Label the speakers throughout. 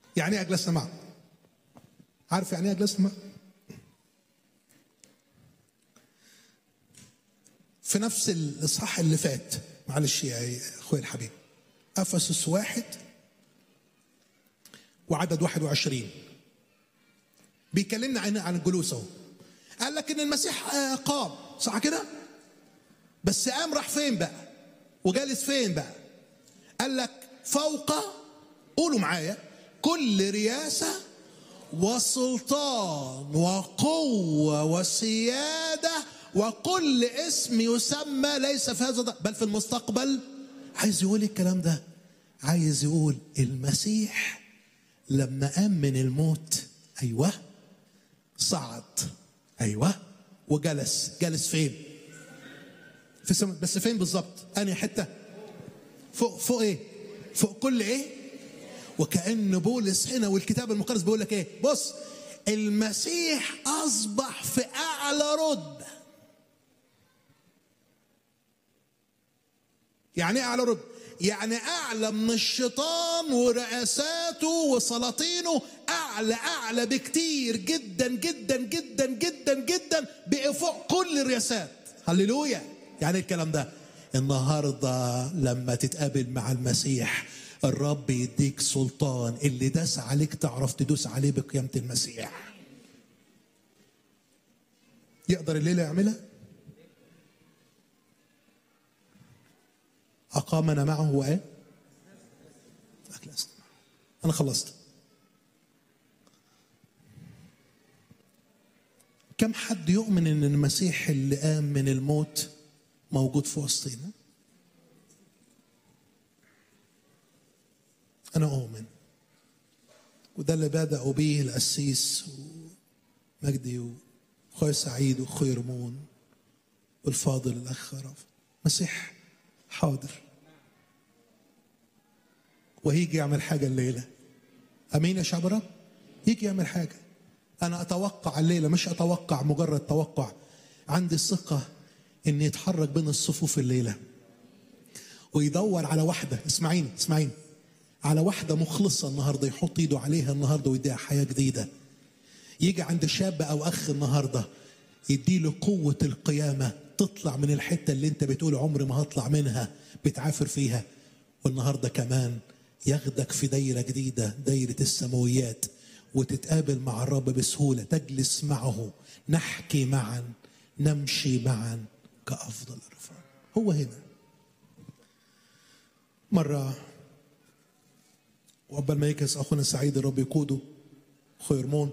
Speaker 1: يعني ايه اجلسنا معه عارف يعني ايه اجلسنا معه في نفس الاصحاح اللي فات معلش يا اخويا الحبيب افسس واحد وعدد 21 بيكلمنا عن عن الجلوس اهو قال لك ان المسيح آه، قام صح كده بس قام راح فين بقى وجالس فين بقى قال لك فوق قولوا معايا كل رياسه وسلطان وقوه وسياده وكل اسم يسمى ليس في هذا بل في المستقبل عايز يقول الكلام ده عايز يقول المسيح لما قام من الموت ايوه صعد ايوه وجلس جلس فين في السماء بس فين بالظبط انهي حته فوق فوق ايه فوق كل ايه وكأن بولس هنا والكتاب المقدس بيقول لك ايه بص المسيح اصبح في اعلى رتبه يعني ايه اعلى رتبه يعني اعلى من الشيطان ورئاساته وسلاطينه اعلى اعلى بكتير جدا جدا جدا جدا جدا بقى فوق كل الرياسات هللويا يعني إيه الكلام ده النهارده لما تتقابل مع المسيح الرب يديك سلطان اللي داس عليك تعرف تدوس عليه بقيامه المسيح يقدر الليله يعملها أقامنا معه وإيه؟ أجلسنا معه أنا خلصت كم حد يؤمن ان المسيح اللي قام من الموت موجود في وسطنا انا اؤمن وده اللي بدأوا به القسيس ومجدي واخويا سعيد واخويا رمون والفاضل الاخ رافع مسيح حاضر وهيجي يعمل حاجه الليله امين يا شعب الرب يجي يعمل حاجه انا اتوقع الليله مش اتوقع مجرد توقع عندي الثقه ان يتحرك بين الصفوف الليله ويدور على واحده اسمعيني اسمعيني على واحده مخلصه النهارده يحط ايده عليها النهارده ويديها حياه جديده يجي عند شاب او اخ النهارده يديله قوه القيامه تطلع من الحته اللي انت بتقول عمري ما هطلع منها بتعافر فيها والنهارده كمان ياخدك في دايره جديده دايره السماويات وتتقابل مع الرب بسهوله تجلس معه نحكي معا نمشي معا كافضل الرفاق هو هنا مره وقبل ما يكس اخونا سعيد الرب يقوده اخويا رمون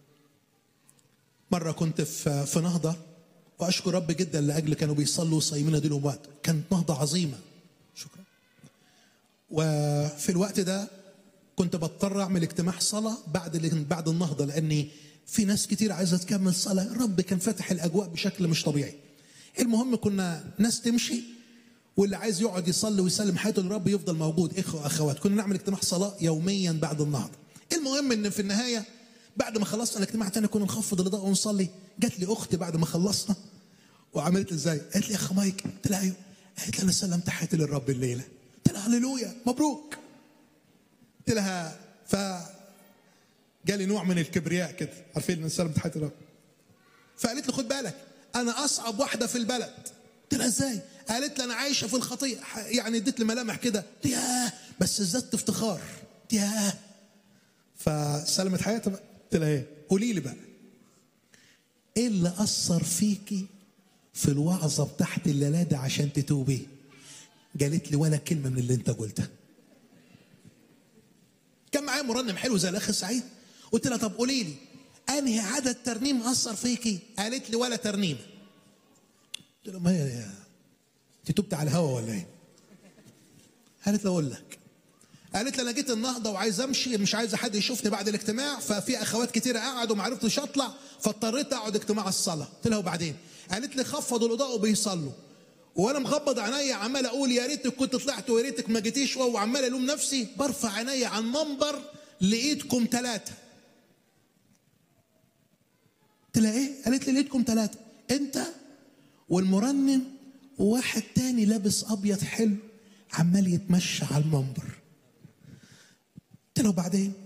Speaker 1: مره كنت في في نهضه واشكر رب جدا لاجل كانوا بيصلوا صايمين دينهم وقت كانت نهضه عظيمه شكرا وفي الوقت ده كنت بضطر اعمل اجتماع صلاه بعد بعد النهضه لاني في ناس كتير عايزه تكمل صلاه الرب كان فاتح الاجواء بشكل مش طبيعي المهم كنا ناس تمشي واللي عايز يقعد يصلي ويسلم حياته للرب يفضل موجود اخوه اخوات كنا نعمل اجتماع صلاه يوميا بعد النهضه المهم ان في النهايه بعد ما خلصنا الاجتماع تاني كنا نخفض الاضاءه ونصلي جات لي اختي بعد ما خلصنا وعملت ازاي؟ قالت لي يا اخ مايك قلت لها ايوه قالت لي انا سلمت حياتي للرب الليله قلت لها هللويا مبروك قلت لها ف جالي نوع من الكبرياء كده عارفين ان سلمت حياتي للرب فقالت لي خد بالك انا اصعب واحده في البلد قلت لها ازاي؟ قالت لي انا عايشه في الخطيه يعني اديت لي ملامح كده قلت ياه بس زدت افتخار قلت ياه فسلمت حياتها بقى قلت لها ايه؟ قولي لي بقى ايه اللي اثر فيكي في الوعظه بتاعت الليله دي عشان تتوبي؟ قالت لي ولا كلمه من اللي انت قلتها. كان معايا مرنم حلو زي الاخ سعيد قلت لها طب قولي لي انهي عدد ترنيم اثر فيكي؟ قالت لي ولا ترنيمه. قلت لها ما هي انت تبت على الهوا ولا ايه؟ قالت لي اقول لك قالت لي انا جيت النهضه وعايز امشي مش عايزه حد يشوفني بعد الاجتماع ففي اخوات كتيره قعدوا ما عرفتش اطلع فاضطريت اقعد اجتماع الصلاه قلت لها وبعدين قالت لي خفضوا الاضاءه وبيصلوا وانا مغمض عينيا عمال اقول يا ريتك كنت طلعت ويا ريتك ما جيتيش وعمال الوم نفسي برفع عينيا عن منبر لقيتكم ثلاثه قلت لها ايه؟ قالت لي لقيتكم ثلاثه انت والمرنم وواحد تاني لابس ابيض حلو عمال يتمشى على المنبر قلت له بعدين